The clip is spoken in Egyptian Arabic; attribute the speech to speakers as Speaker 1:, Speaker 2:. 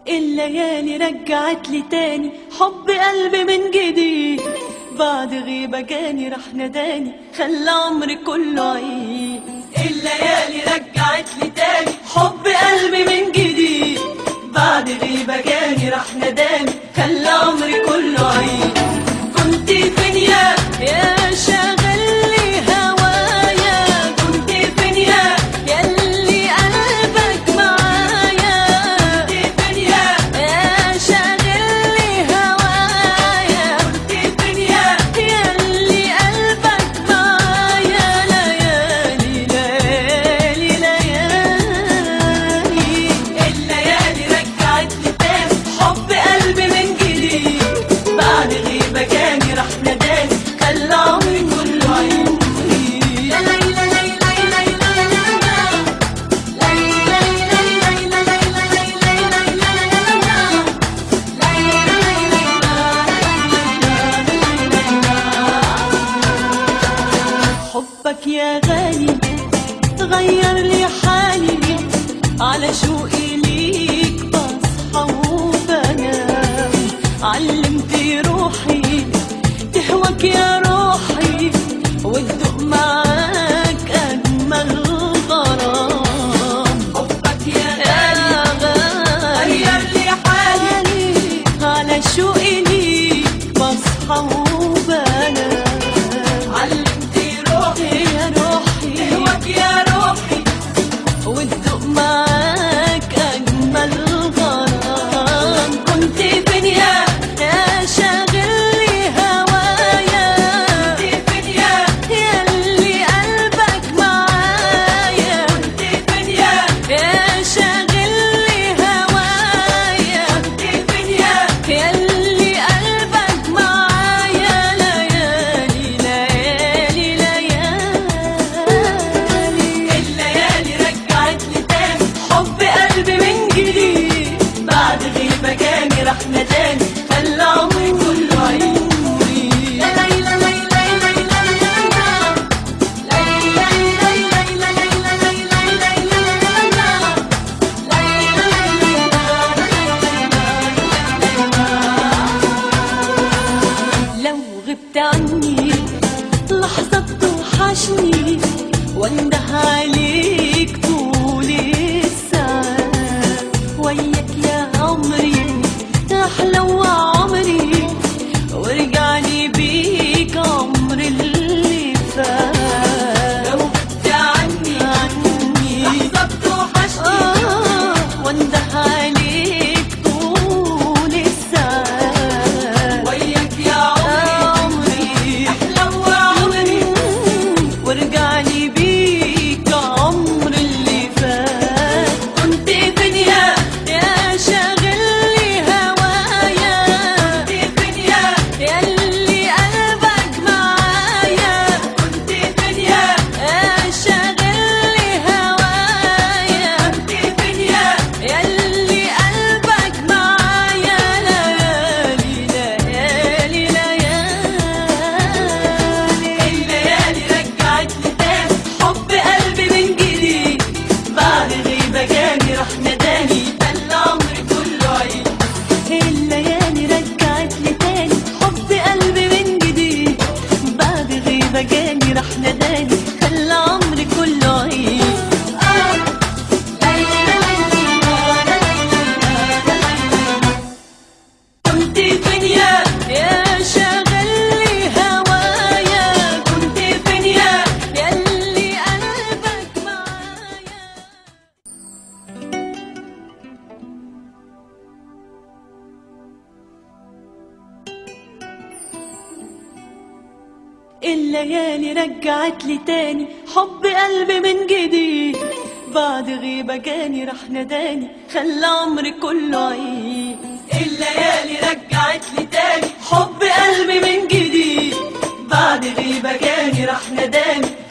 Speaker 1: الليالي رجعت لي تاني حب قلبي من جديد بعد غيبة جاني راح نداني خلى عمري كله عيد الليالي رجعت لي تاني حب قلبي من جديد بعد غيبة جاني راح نداني خلى عمري كله عيد كنت فين يا يا شاغل لي هوايا كنت فين يا ياللي قلبك معايا كنت فين يا يا شاغل لي هوايا كنت فين يا ياللي قلبك معايا ليالي ليالي ليالي الليالي رجعت لي تاني حب قلبي من جديد بعد غيبة جاني راح نداني خلى عمري كله عيون لا لا لا لا لا لا لا لا حبك يا غالي غير لي حالي على شوقي ليك بصحى وبنام علمت روحي تهواك يا روحي وتدوق معاك أجمل غرام حبك يا غالي غير لي حالي على شوقي ليك بصحى وبنام علمت روحي يا روحي تهواك يا روحي وتدوق معاك أجمل غرام كنت فين يا يا شاغل لي هوايا كنت فين يا ياللي قلبك معايا كنت فين يا يا شاغل لي هوايا كنت فين يا ياللي قلبك معايا ليالي ليالي ليالي الليالي رجعت لي تاني حب قلبي من جديد بعد غيبة جاني راح نداني خلى عمري كله عيوني لا لا لا لا لا لا لا لا لو غبت عني لحظة بتوحشني وانده عليك طول الساعة وياك يا عمري أحلى عمري وارجعني بيك عمر اللي فات لو غبت عني عني لحظة بتوحشني وانده عليك طول الساعة وياك يا عمري أحلى عمري وارجعني بيك عمر اللي فات كنت فين يا يا شاغل لي هوايا كنت فين يا ياللي قلبك معايا كنت فين يا يا شاغل لي هوايا كنت فين يا ياللي قلبك معايا ليالي ليالي ليالي الليالي رجعت لي تاني حب قلبي من جديد بعد غيبة جاني راح نداني خلى عمري كله عيد الليالي رجعت لي تاني حب قلبي من جديد بعد غيبة جاني راح نداني خلى عمري كله عيد كنت فين يا يا شاغل لي هوايا كنت فين يا ياللي قلبك معايا الليالي رجعت لي تاني حب قلبي من جديد بعد غيبة جاني راح نداني خلى عمري كله عيد الليالي رجعت لي تاني حب قلبي من جديد بعد غيبة جاني راح نداني